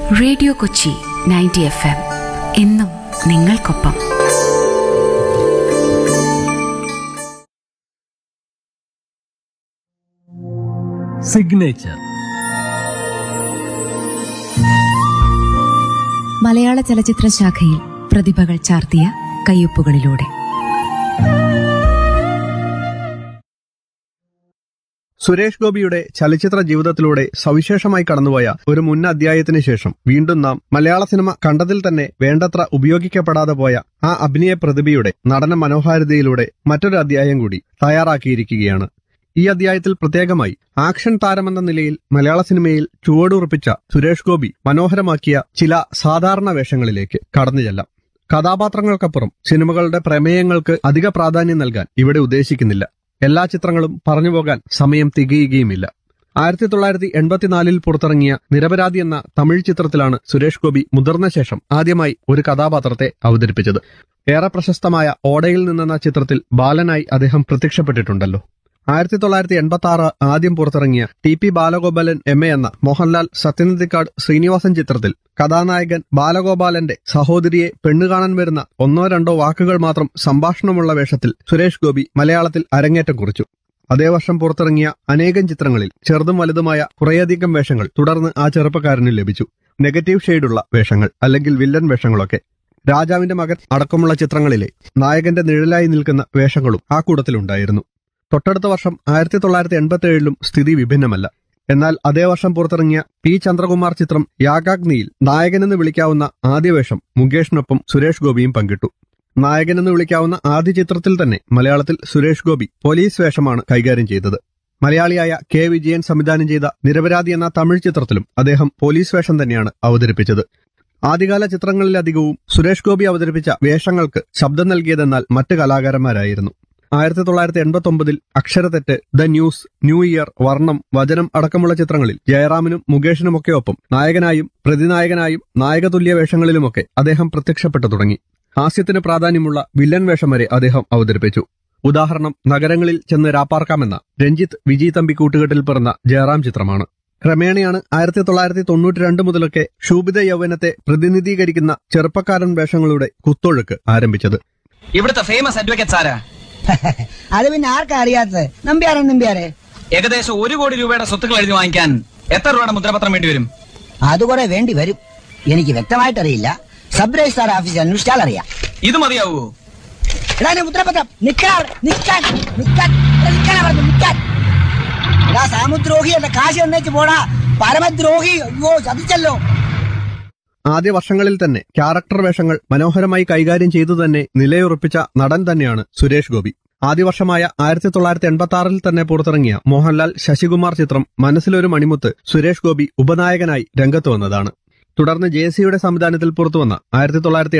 radio Kochi ninety F M എന്നും നിങ്ങൾക്കൊപ്പം signature മലയാള ചലച്ചിത്ര ശാഖയിൽ പ്രതിഭകൾ ചാർത്തിയ കയ്യൊപ്പുകളിലൂടെ സുരേഷ് ഗോപിയുടെ ചലച്ചിത്ര ജീവിതത്തിലൂടെ സവിശേഷമായി കടന്നുപോയ ഒരു മുൻ അധ്യായത്തിന് ശേഷം വീണ്ടും നാം മലയാള സിനിമ കണ്ടതിൽ തന്നെ വേണ്ടത്ര ഉപയോഗിക്കപ്പെടാതെ പോയ ആ അഭിനയ പ്രതിഭയുടെ നടന മനോഹാരിതയിലൂടെ മറ്റൊരു അധ്യായം കൂടി തയ്യാറാക്കിയിരിക്കുകയാണ് ഈ അധ്യായത്തിൽ പ്രത്യേകമായി ആക്ഷൻ താരമെന്ന നിലയിൽ മലയാള സിനിമയിൽ ചുവടുറപ്പിച്ച സുരേഷ് ഗോപി മനോഹരമാക്കിയ ചില സാധാരണ വേഷങ്ങളിലേക്ക് കടന്നു ചെല്ലാം കഥാപാത്രങ്ങൾക്കപ്പുറം സിനിമകളുടെ പ്രമേയങ്ങൾക്ക് അധിക പ്രാധാന്യം നൽകാൻ ഇവിടെ ഉദ്ദേശിക്കുന്നില്ല എല്ലാ ചിത്രങ്ങളും പറഞ്ഞു പോകാൻ സമയം തികയുകയുമില്ല ആയിരത്തി തൊള്ളായിരത്തി എൺപത്തിനാലിൽ പുറത്തിറങ്ങിയ നിരപരാധി എന്ന തമിഴ് ചിത്രത്തിലാണ് സുരേഷ് ഗോപി മുതിർന്ന ശേഷം ആദ്യമായി ഒരു കഥാപാത്രത്തെ അവതരിപ്പിച്ചത് ഏറെ പ്രശസ്തമായ ഓടയിൽ നിന്നെന്ന ചിത്രത്തിൽ ബാലനായി അദ്ദേഹം പ്രത്യക്ഷപ്പെട്ടിട്ടുണ്ടല്ലോ ആയിരത്തി തൊള്ളായിരത്തി എൺപത്തി ആറ് ആദ്യം പുറത്തിറങ്ങിയ T P Balagopalan M A എന്ന മോഹൻലാൽ സത്യനന്ദിക്കാട് ശ്രീനിവാസൻ ചിത്രത്തിൽ കഥാനായകൻ ബാലഗോപാലന്റെ സഹോദരിയെ പെണ്ണുകാണാൻ വരുന്ന ഒന്നോ രണ്ടോ വാക്കുകൾ മാത്രം സംഭാഷണമുള്ള വേഷത്തിൽ സുരേഷ് ഗോപി മലയാളത്തിൽ അരങ്ങേറ്റം കുറിച്ചു അതേ വർഷം പുറത്തിറങ്ങിയ അനേകം ചിത്രങ്ങളിൽ ചെറുതും വലുതുമായ കുറേയധികം വേഷങ്ങൾ തുടർന്ന് ആ ചെറുപ്പക്കാരന് ലഭിച്ചു നെഗറ്റീവ് ഷെയ്ഡുള്ള വേഷങ്ങൾ അല്ലെങ്കിൽ വില്ലൻ വേഷങ്ങളൊക്കെ രാജാവിന്റെ മകൻ അടക്കമുള്ള ചിത്രങ്ങളിലെ നായകന്റെ നിഴലായി നിൽക്കുന്ന വേഷങ്ങളും ആ കൂട്ടത്തിലുണ്ടായിരുന്നു തൊട്ടടുത്ത വർഷം ആയിരത്തി തൊള്ളായിരത്തി എൺപത്തി ഏഴിലും സ്ഥിതി വിഭിന്നമല്ല എന്നാൽ അതേ വർഷം പുറത്തിറങ്ങിയ പി ചന്ദ്രകുമാർ ചിത്രം യാഗാഗ്നിയിൽ നായകനെന്ന് വിളിക്കാവുന്ന ആദ്യ വേഷം മുകേഷിനൊപ്പം സുരേഷ് ഗോപിയും പങ്കിട്ടു നായകനെന്ന് വിളിക്കാവുന്ന ആദ്യ ചിത്രത്തിൽ തന്നെ മലയാളത്തിൽ സുരേഷ് ഗോപി പോലീസ് വേഷമാണ് കൈകാര്യം ചെയ്തത് മലയാളിയായ കെ വിജയൻ സംവിധാനം ചെയ്ത നിരപരാധി എന്ന തമിഴ് ചിത്രത്തിലും അദ്ദേഹം പോലീസ് വേഷം തന്നെയാണ് അവതരിപ്പിച്ചത് ആദ്യകാല ചിത്രങ്ങളിലധികവും സുരേഷ് ഗോപി അവതരിപ്പിച്ച വേഷങ്ങൾക്ക് ശബ്ദം നൽകിയതെന്നാൽ മറ്റ് കലാകാരന്മാരായിരുന്നു ആയിരത്തി തൊള്ളായിരത്തി എൺപത്തി ഒമ്പതിൽ അക്ഷരത്തെറ്റ് ദ ന്യൂസ് ന്യൂ ഇയർ വർണ്ണം വചനം അടക്കമുള്ള ചിത്രങ്ങളിൽ ജയറാമിനും മുകേഷിനുമൊക്കെ ഒപ്പം നായകനായും പ്രതിനായകനായും നായകതുല്യ വേഷങ്ങളിലുമൊക്കെ അദ്ദേഹം പ്രത്യക്ഷപ്പെട്ടു തുടങ്ങി ഹാസ്യത്തിന് പ്രാധാന്യമുള്ള വില്ലൻ വേഷം വരെ അദ്ദേഹം അവതരിപ്പിച്ചു ഉദാഹരണം നഗരങ്ങളിൽ ചെന്ന് രാപ്പാർക്കാമെന്ന രഞ്ജിത്ത് വിജയ് തമ്പി കൂട്ടുകെട്ടിൽ പിറന്ന ജയറാം ചിത്രമാണ് ക്രമേണയാണ് ആയിരത്തി തൊള്ളായിരത്തി തൊണ്ണൂറ്റി രണ്ട് മുതലൊക്കെ ശൂഭിത യൗവനത്തെ പ്രതിനിധീകരിക്കുന്ന ചെറുപ്പക്കാരൻ വേഷങ്ങളുടെ കുത്തൊഴുക്ക് ആരംഭിച്ചത് ഇവിടുത്തെ ഫേമസ് അഡ്വക്കേറ്റ് ആരാ അത് പിന്നെ ആർക്കാ അറിയാത്തത് നമ്പ്യാരെ നമ്പ്യാരെ ഏകദേശം ഒരു കോടി രൂപയുടെ സ്വത്തുക്കൾ എഴുതി വാങ്ങിക്കാൻ എത്ര രൂപയുടെ മുദ്രപത്രം വേണ്ടി വരും അത് കുറെ വേണ്ടി വരും എനിക്ക് വ്യക്തമായിട്ടറിയില്ല സബ് രജിസ്ട്രാർ ഓഫീസിൽ അന്വേഷിച്ചാൽ അറിയാം ഇത് മതിയാവൂ എടാ നീ മുദ്രപത്രം നിക്കാൻ നിക്കാൻ നിക്കാൻ ഇവിടെ നിക്കാനാ പറഞ്ഞു നിക്കാൻ എടാ സാമുദ്രോഹി എന്റെ കാശ് എന്നേക്ക് പോടാ പരമദ്രോഹി അയ്യോ ചതിച്ചല്ലോ ആദ്യ വർഷങ്ങളിൽ തന്നെ ക്യാരക്ടർ വേഷങ്ങൾ മനോഹരമായി കൈകാര്യം ചെയ്തു തന്നെ നിലയുറപ്പിച്ച നടൻ തന്നെയാണ് സുരേഷ് ഗോപി ആദ്യ വർഷമായ ആയിരത്തി തൊള്ളായിരത്തി എൺപത്തി ആറിൽ തന്നെ പുറത്തിറങ്ങിയ മോഹൻലാൽ ശശികുമാർ ചിത്രം മനസ്സിലൊരു മണിമുത്ത് സുരേഷ് ഗോപി ഉപനായകനായി രംഗത്ത് വന്നതാണ് തുടർന്ന് ജെ സിയുടെ സംവിധാനത്തിൽ പുറത്തുവന്ന ആയിരത്തി തൊള്ളായിരത്തി